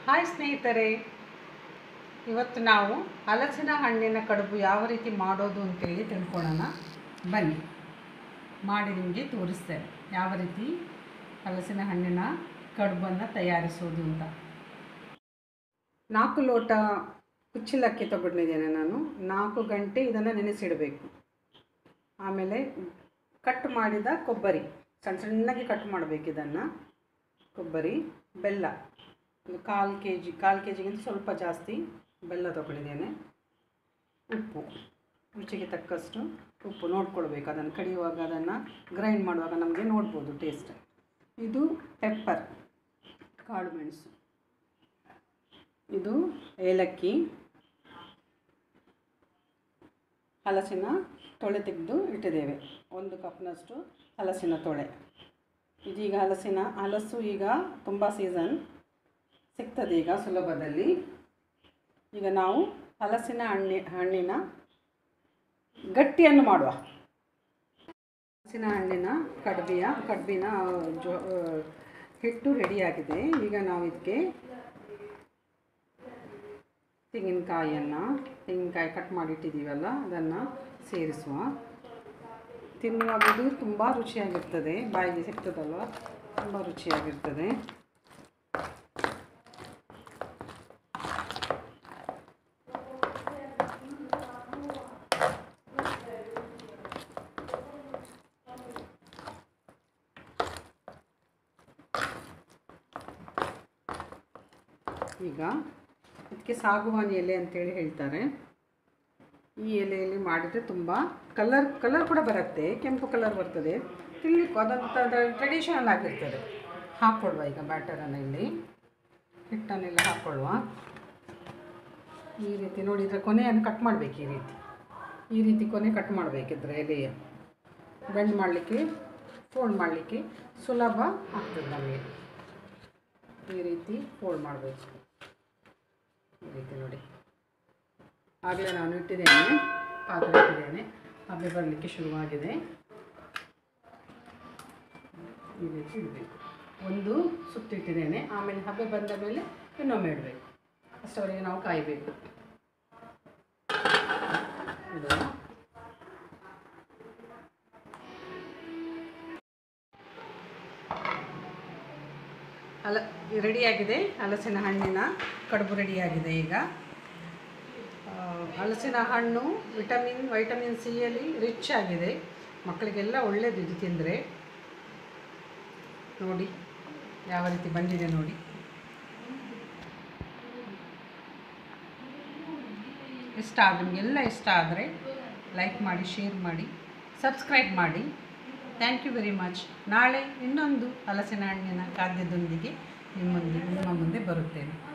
hi ಸ್ನೇಹಿತರೆ ಇವತ್ತು ನಾವು ಹಲಸಿನ ಹಣ್ಣಿನ ಕಡುಬು ಯಾವ ರೀತಿ ಮಾಡೋದು ಅಂತೇಳಿ ತಿಳ್ಕೊಳ್ಳೋಣ ಬನ್ನಿ ಮಾಡಿ ನಿಮಗೆ ತೋರಿಸ್ತೇನೆ ಯಾವ ರೀತಿ ಹಲಸಿನ ಹಣ್ಣಿನ ಕಡುಬನ್ನು ತಯಾರಿಸೋದು ಅಂತ ನಾಲ್ಕು ಲೋಟ ಕುಚ್ಚಿಲಕ್ಕಿ ತಗೊಂಡಿದ್ದೇನೆ ನಾನು ನಾಲ್ಕು ಗಂಟೆ ಇದನ್ನು ನೆನೆಸಿಡಬೇಕು ಆಮೇಲೆ ಕಟ್ ಮಾಡಿದ ಕೊಬ್ಬರಿ ಸಣ್ಣ ಸಣ್ಣಗೆ ಕಟ್ ಮಾಡಬೇಕು ಇದನ್ನು ಕೊಬ್ಬರಿ ಬೆಲ್ಲ ಒಂದು ಕಾಲು ಕೆ ಜಿ ಕಾಲು ಕೆ ಜಿಗಿಂತ ಸ್ವಲ್ಪ ಜಾಸ್ತಿ ಬೆಲ್ಲ ತಗೊಂಡಿದ್ದೇನೆ ಉಪ್ಪು ರುಚಿಗೆ ತಕ್ಕಷ್ಟು ಉಪ್ಪು ನೋಡ್ಕೊಳ್ಬೇಕು ಅದನ್ನು ಕಡಿಯುವಾಗ ಅದನ್ನು ಗ್ರೈಂಡ್ ಮಾಡುವಾಗ ನಮಗೆ ನೋಡ್ಬೋದು ಟೇಸ್ಟ್ ಇದು ಪೆಪ್ಪರ್ ಕಾಳು ಮೆಣಸು ಇದು ಏಲಕ್ಕಿ ಹಲಸಿನ ತೊಳೆ ತೆಗೆದು ಇಟ್ಟಿದ್ದೇವೆ ಒಂದು ಕಪ್ನಷ್ಟು ಹಲಸಿನ ತೊಳೆ ಇದೀಗ ಹಲಸಿನ ಹಲಸು ಈಗ ತುಂಬ ಸೀಸನ್ ಸಿಗ್ತದೆ ಈಗ ಸುಲಭದಲ್ಲಿ ಈಗ ನಾವು ಹಲಸಿನ ಹಣ್ಣಿ ಹಣ್ಣಿನ ಗಟ್ಟಿಯನ್ನು ಮಾಡುವ ಹಲಸಿನ ಹಣ್ಣಿನ ಕಡ್ಬಿಯ ಕಡ್ಬಿನ ಜೋ ಹಿಟ್ಟು ರೆಡಿಯಾಗಿದೆ ಈಗ ನಾವು ಇದಕ್ಕೆ ತೆಂಗಿನಕಾಯಿಯನ್ನು ತೆಂಗಿನಕಾಯಿ ಕಟ್ ಮಾಡಿಟ್ಟಿದ್ದೀವಲ್ಲ ಅದನ್ನು ಸೇರಿಸುವ ತಿನ್ನುವಾಗ ಇದು ತುಂಬ ರುಚಿಯಾಗಿರ್ತದೆ ಬಾಯಿಗೆ ಸಿಗ್ತದಲ್ವ ತುಂಬ ರುಚಿಯಾಗಿರ್ತದೆ ಈಗ ಇದಕ್ಕೆ ಸಾಗುವಾನಿ ಎಲೆ ಅಂತೇಳಿ ಹೇಳ್ತಾರೆ ಈ ಎಲೆಯಲ್ಲಿ ಮಾಡಿದರೆ ತುಂಬ ಕಲರ್ ಕಲರ್ ಕೂಡ ಬರುತ್ತೆ ಕೆಂಪು ಕಲರ್ ಬರ್ತದೆ ತಿನ್ನಲಿಕ್ಕೂ ಅದಂತ ಟ್ರೆಡಿಷನಲ್ ಆಗಿರ್ತದೆ ಹಾಕ್ಕೊಳ್ವ ಈಗ ಬ್ಯಾಟರನ್ನು ಇಲ್ಲಿ ಹಿಟ್ಟನ್ನೆಲ್ಲ ಹಾಕ್ಕೊಳ್ಳುವ ಈ ರೀತಿ ನೋಡಿ ಇದರ ಕೊನೆಯನ್ನು ಕಟ್ ಮಾಡಬೇಕು ಈ ರೀತಿ ಈ ರೀತಿ ಕೊನೆ ಕಟ್ ಮಾಡಬೇಕಿದ್ರೆ ಎಲೆಯ ಬೆಂಡ್ ಮಾಡಲಿಕ್ಕೆ ಫೋಲ್ಡ್ ಮಾಡಲಿಕ್ಕೆ ಸುಲಭ ಆಗ್ತದೆ ನಮಗೆ ಈ ರೀತಿ ಫೋಲ್ಡ್ ಮಾಡಬೇಕು ಈ ರೀತಿ ನೋಡಿ ಆಗಲೇ ನಾನು ಇಟ್ಟಿದ್ದೇನೆ ಪಾತ್ರೆ ಇಟ್ಟಿದ್ದೇನೆ ಹಬ್ಬೆ ಬರಲಿಕ್ಕೆ ಶುರುವಾಗಿದೆ ಈ ರೀತಿ ಇಡಬೇಕು ಒಂದು ಸುತ್ತಿಟ್ಟಿದ್ದೇನೆ ಆಮೇಲೆ ಹಬ್ಬೆ ಬಂದ ಮೇಲೆ ಇನ್ನೊಮ್ಮೆ ಇಡಬೇಕು ಅಷ್ಟವರೆಗೆ ನಾವು ಕಾಯಬೇಕು ಇಡುವ ಹಲ ರೆಡಿಯಾಗಿದೆ ಹಲಸಿನ ಹಣ್ಣಿನ ಕಡುಬು ರೆಡಿಯಾಗಿದೆ ಈಗ ಆ, ಹಲಸಿನ ಹಣ್ಣು ವಿಟಮಿನ್ ವೈಟಮಿನ್ ಸಿಯಲ್ಲಿ ರಿಚ್ ಆಗಿದೆ ಮಕ್ಕಳಿಗೆಲ್ಲ ಒಳ್ಳೆಯದು ಇದು ತಿಂದರೆ ನೋಡಿ ಯಾವ ರೀತಿ ಬಂದಿದೆ ನೋಡಿ ಇಷ್ಟ ಆದ ನಿಮಗೆಲ್ಲ ಇಷ್ಟ ಆದರೆ ಲೈಕ್ ಮಾಡಿ ಶೇರ್ ಮಾಡಿ ಸಬ್ಸ್ಕ್ರೈಬ್ ಮಾಡಿ ಥ್ಯಾಂಕ್ ಯು ವೆರಿ ಮಚ್ ನಾಳೆ ಇನ್ನೊಂದು ಹಲಸಿನ ಹಣ್ಣಿನ ಖಾದ್ಯದೊಂದಿಗೆ ನಿಮ್ಮೊಂದಿಗೆ ನಿಮ್ಮ ಮುಂದೆ ಬರುತ್ತೇನೆ